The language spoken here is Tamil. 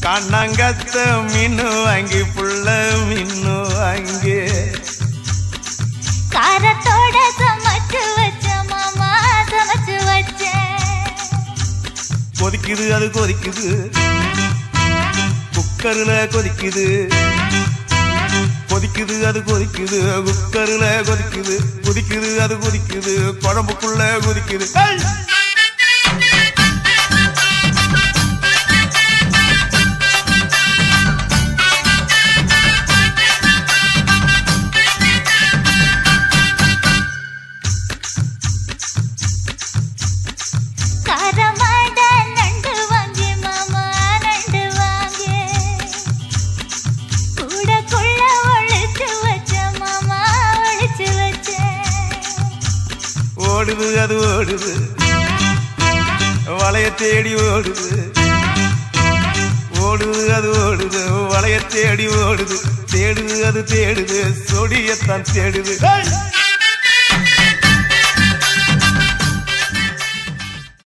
கண்ணங்கத்த மீனு வாங்கி புள்ள மீனு வாங்கி காரத்தோட சமைச்சு வச்ச மாமா சமைச்சு வச்சேன் கொதிக்குது அது கொதிக்குது குக்கர்ல கொதிக்குது கொதிக்குது அது கொதிக்குது குக்கர்ல கொதிக்குது கொதிக்குது அது கொதிக்குது குழம்புக்குள்ள கொதிக்குது ஏய்! காரமாட நண்டு வாங்கி மாமா நண்டு வாங்கி கூடக்குள்ள ஒளிச்சு வச்ச மாமா ஒளிச்சு வச்சேன் ஓடுது அது ஓடுது வளைய தேடி ஓடுது ஓடுது அது ஓடுது வளைய தேடி ஓடுது தேடுது அது தேடுது சொடியத்தான் தேடுது ஏய்!